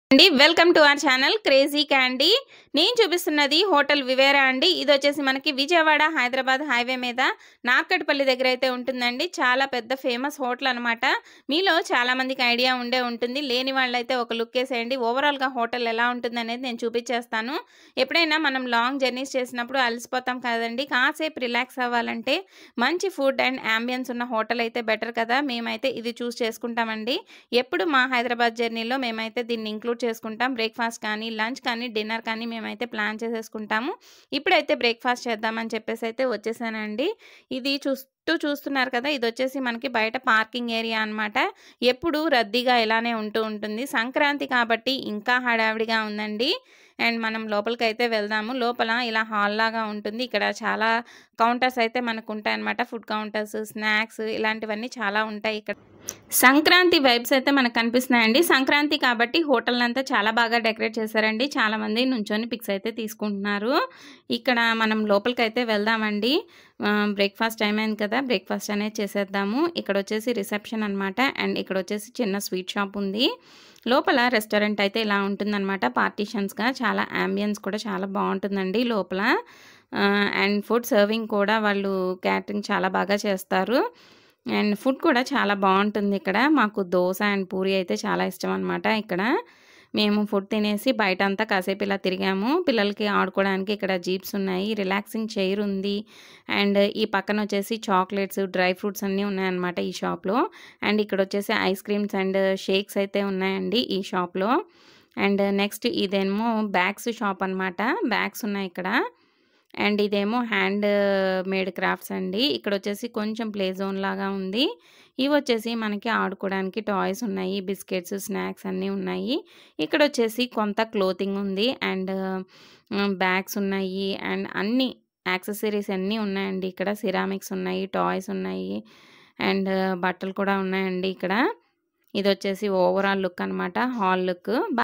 అండి welcome to our channel crazy candy నేను చూపిస్తున్నది హోటల్ వివేరా అండి ఇది వచ్చేసి మనకి విజయవాడ హైదరాబాద్ హైవే మీద నార్కట్పల్లి దగ్గర అయితే ఉంటుందండి చాలా పెద్ద ఫేమస్ హోటల్ అనమాట మీలో చాలా మందికి ఐడియా ఉండే ఉంటుంది లేని వాళ్ళైతే ఒక లుక్ వేసేయండి ఓవరాల్గా హోటల్ ఎలా ఉంటుంది అనేది నేను చూపించేస్తాను ఎప్పుడైనా మనం లాంగ్ జర్నీస్ చేసినప్పుడు అలసిపోతాం కదండి కాసేపు రిలాక్స్ అవ్వాలంటే మంచి ఫుడ్ అండ్ అంబియన్స్ ఉన్న హోటల్ అయితే బెటర్ కదా మేమైతే ఇది చూస్ చేసుకుంటామండి ఎప్పుడు మా హైదరాబాద్ జర్నీలో మేమైతే దీన్ని ఇంక్లూడ్ చేసుకుంటాం బ్రేక్ఫాస్ట్ కానీ లంచ్ కానీ డిన్నర్ కానీ మేమైతే ప్లాన్ చేసేసుకుంటాము ఇప్పుడైతే బ్రేక్ఫాస్ట్ చేద్దామని చెప్పేసి అయితే వచ్చేసానండి ఇది చూస్తూ చూస్తున్నారు కదా ఇది వచ్చేసి మనకి బయట పార్కింగ్ ఏరియా అనమాట ఎప్పుడు రద్దీగా ఇలానే ఉంటూ ఉంటుంది సంక్రాంతి కాబట్టి ఇంకా హడావిడిగా ఉందండి అండ్ మనం లోపలికి అయితే వెళ్దాము లోపల ఇలా హాల్ లాగా ఉంటుంది ఇక్కడ చాలా కౌంటర్స్ అయితే మనకు ఉంటాయన్నమాట ఫుడ్ కౌంటర్స్ స్నాక్స్ ఇలాంటివన్నీ చాలా ఉంటాయి ఇక్కడ సంక్రాంతి వైబ్స్ అయితే మనకు కనిపిస్తున్నాయండి సంక్రాంతి కాబట్టి హోటల్ అంతా చాలా బాగా డెకరేట్ చేశారండి చాలా మంది నుంచొని పిక్స్ అయితే తీసుకుంటున్నారు ఇక్కడ మనం లోపలికి అయితే వెళ్దామండి బ్రేక్ఫాస్ట్ టైం అయింది కదా బ్రేక్ఫాస్ట్ అనేది చేసేద్దాము ఇక్కడ వచ్చేసి రిసెప్షన్ అనమాట అండ్ ఇక్కడ వచ్చేసి చిన్న స్వీట్ షాప్ ఉంది లోపల రెస్టారెంట్ అయితే ఇలా ఉంటుందన్నమాట పార్టీషన్స్గా చాలా అంబియన్స్ కూడా చాలా బాగుంటుందండి లోపల అండ్ ఫుడ్ సర్వింగ్ కూడా వాళ్ళు క్యాటరింగ్ చాలా బాగా చేస్తారు అండ్ ఫుడ్ కూడా చాలా బాగుంటుంది ఇక్కడ మాకు దోశ అండ్ పూరి అయితే చాలా ఇష్టం అనమాట ఇక్కడ మేము ఫుడ్ తినేసి బయట అంతా కాసేపు ఇలా తిరిగాము పిల్లలకి ఆడుకోవడానికి ఇక్కడ జీప్స్ ఉన్నాయి రిలాక్సింగ్ చైర్ ఉంది అండ్ ఈ పక్కన వచ్చేసి చాక్లెట్స్ డ్రై ఫ్రూట్స్ అన్నీ ఉన్నాయన్నమాట ఈ షాప్లో అండ్ ఇక్కడ వచ్చేసి ఐస్ క్రీమ్స్ అండ్ షేక్స్ అయితే ఉన్నాయండి ఈ షాప్లో అండ్ నెక్స్ట్ ఇదేమో బ్యాగ్స్ షాప్ అనమాట బ్యాగ్స్ ఉన్నాయి ఇక్కడ అండ్ ఇదేమో హ్యాండ్ మేడ్ క్రాఫ్ట్స్ అండి ఇక్కడ వచ్చేసి కొంచెం ప్లే జోన్ లాగా ఉంది ఇవి వచ్చేసి మనకి ఆడుకోవడానికి టాయ్స్ ఉన్నాయి బిస్కెట్స్ స్నాక్స్ అన్నీ ఉన్నాయి ఇక్కడ వచ్చేసి కొంత క్లోతింగ్ ఉంది అండ్ బ్యాగ్స్ ఉన్నాయి అండ్ అన్ని యాక్సెసరీస్ అన్నీ ఉన్నాయండి ఇక్కడ సిరామిక్స్ ఉన్నాయి టాయ్స్ ఉన్నాయి అండ్ బట్టలు కూడా ఉన్నాయండి ఇక్కడ ఇది వచ్చేసి ఓవరాల్ లుక్ అనమాట హాల్ లుక్